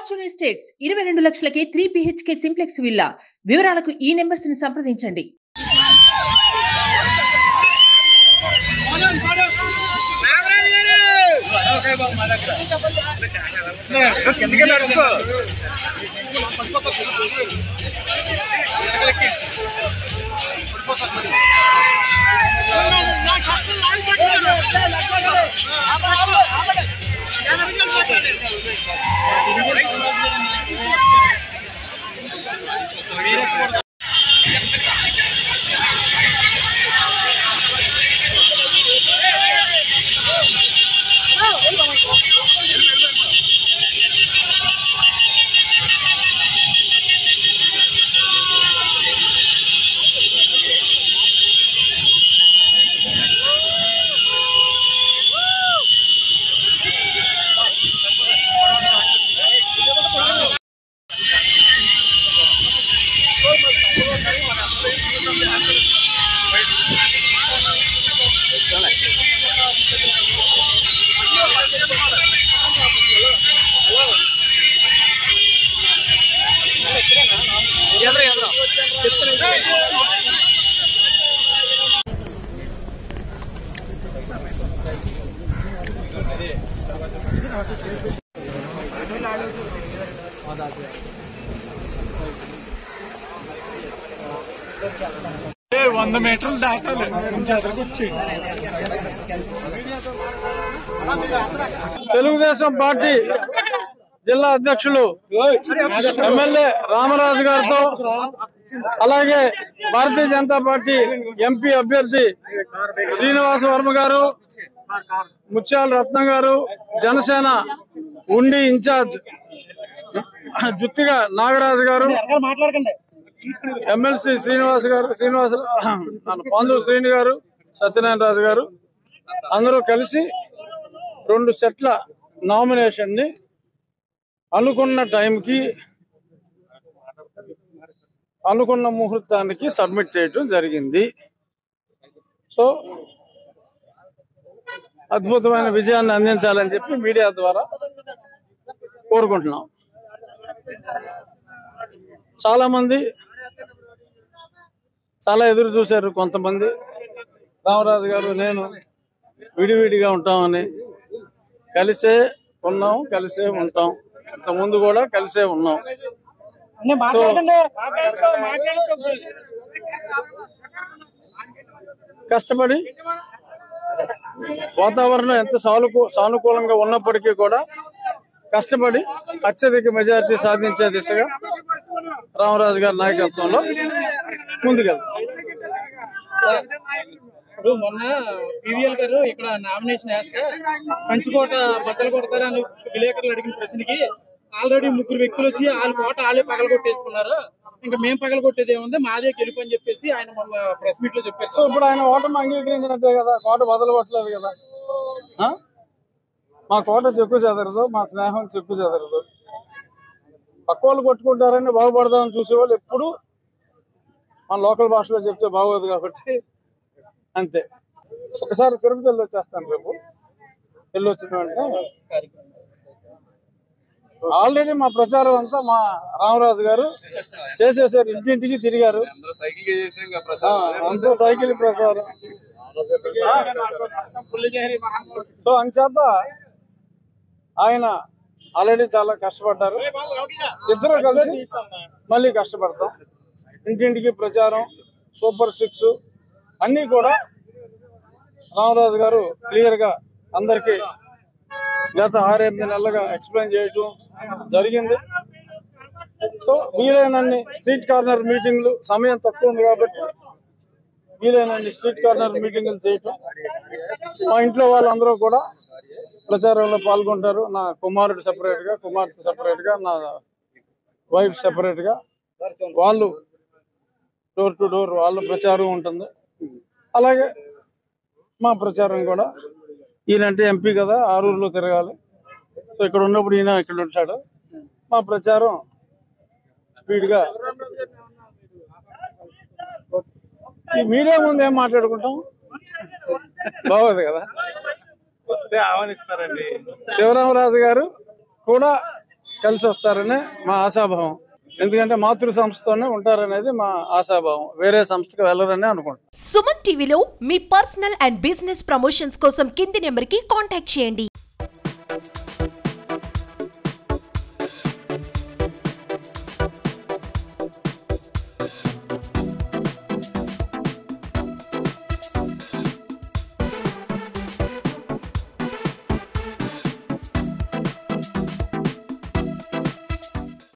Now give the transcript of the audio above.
Fortune estates ఇరవై రెండు లక్షలకే త్రీ బిహెచ్కే సింప్లెక్స్ విల్లా వివరాలకు ఈ నెంబర్స్ ని సంప్రదించండి కిందకి నడుచుకో వంద మీటర్లు దాటాలి కొంచెం అదరకు వచ్చి తెలుగుదేశం పార్టీ జిల్లా అధ్యక్షులు ఎమ్మెల్యే రామరాజు గారితో అలాగే భారతీయ జనతా పార్టీ ఎంపీ అభ్యర్థి శ్రీనివాస వర్మ గారు ముత్యాల రత్నం గారు జనసేన ఉండి ఇన్ఛార్జ్ జుత్తిగా నాగరాజు గారు ఎమ్మెల్సీ శ్రీనివాస్ గారు శ్రీనివాస పాండు శ్రీని గారు సత్యనారాయణ రాజు గారు అందరూ కలిసి రెండు సెట్ల నామినేషన్ ని అనుకున్న టైంకి అనుకున్న ముహూర్తానికి సబ్మిట్ చేయటం జరిగింది సో అద్భుతమైన విజయాన్ని అందించాలని చెప్పి మీడియా ద్వారా కోరుకుంటున్నాం చాలా మంది చాలా ఎదురు చూశారు కొంతమంది రామరాజు గారు నేను విడివిడిగా ఉంటామని కలిసే ఉన్నాం కలిసే ఉంటాం ఇంత ముందు కూడా కలిసే ఉన్నాం సో కష్టపడి వాతావరణం ఎంత సానుకూ సానుకూలంగా ఉన్నప్పటికీ కూడా కష్టపడి అత్యధిక మెజారిటీ సాధించే దిశగా రామరాజు గారి నాయకత్వంలో ముందుకెళ్తాం ఇప్పుడు మొన్న పీవీఎల్ గారు ఇక్కడ నామినేషన్ వేస్తే కంచుకోట బద్దలు కొడతారు అని విలేకరులు అడిగిన ప్రశ్నకి ఆల్రెడీ ముగ్గురు వ్యక్తులు వచ్చి వాళ్ళ కోట వాళ్ళే పగల కొట్టేసుకున్నారు ఇంకా మేము పగల కొట్టేది ఏముంది మాదే గెలుపు అని చెప్పేసి ఆయన మొన్న ప్రెస్ మీట్ లో చెప్పారు సో ఇప్పుడు ఆయన ఓటమి అంగీకరించినట్టే కదా కోట బదలగొట్టలేదు కదా ఆ? మా కోట చెక్కు చెదరదు మా స్నేహం చెక్కు చెదరదు పక్క వాళ్ళు కొట్టుకుంటారని బాగుపడదామని చూసేవాళ్ళు ఎప్పుడు మన లోకల్ భాషలో చెప్తే బాగోదు కాబట్టి అంతే ఒకసారి తిరుపతి వెళ్ళి వచ్చేస్తాను రేపు వెళ్ళి వచ్చిన వెంటనే ఆల్రెడీ మా ప్రచారం అంతా మా రామరాజు గారు చేసేసారు ఇంటింటికి తిరిగారు సైకిల్ చేసాం కదా ఆ, ప్రసాద్ అంతా సైకిల్ ప్రచారం సో అంచేత ఆయన ఆల్రెడీ చాలా కష్టపడ్డారు ఇద్దరు కలిసి మళ్ళీ కష్టపడతాం ఇంటింటికి ప్రచారం సూపర్ సిక్స్ అన్ని కూడా రామరాజు గారు క్లియర్ గా అందరికి గత ఆరెనిమిది నెలలుగా ఎక్స్ప్లెయిన్ చేయటం జరిగింది సో వీలైనన్ని స్ట్రీట్ కార్నర్ మీటింగ్లు సమయం తక్కువ ఉంది కాబట్టి వీలైనన్ని స్ట్రీట్ కార్నర్ మీటింగ్లు చేయటం మా ఇంట్లో వాళ్ళందరూ కూడా ప్రచారంలో పాల్గొంటారు నా కుమారుడు సెపరేట్ గా కుమార్తె సెపరేట్ గా నా వైఫ్ సెపరేట్ గా వాళ్ళు డోర్ టు డోర్ వాళ్ళ ప్రచారం ఉంటుంది అలాగే మా ప్రచారం కూడా ఈయనంటే ఎంపీ కదా ఆరూరులో తిరగాలి సో ఇక్కడ ఉన్నప్పుడు ఈయన ఇక్కడ ఉంటాడు మా ప్రచారం స్పీడ్ గా ఈ మీడియా ముందు ఏం మాట్లాడుకుంటాం బాగోదు కదా వస్తే ఆహ్వానిస్తారండి శివరామరాజు గారు కూడా కలిసి వస్తారని మా ఆశాభావం ఎందుకంటే మాతృ సంస్థతోనే ఉంటారనేది మా ఆశాభావం వేరే సంస్థకు వెళ్ళరని అనుకుంటున్నాం సుమన్ టీవీలో మీ పర్సనల్ అండ్ బిజినెస్ ప్రమోషన్స్ కోసం కింది నెంబర్కి కాంటాక్ట్ చేయండి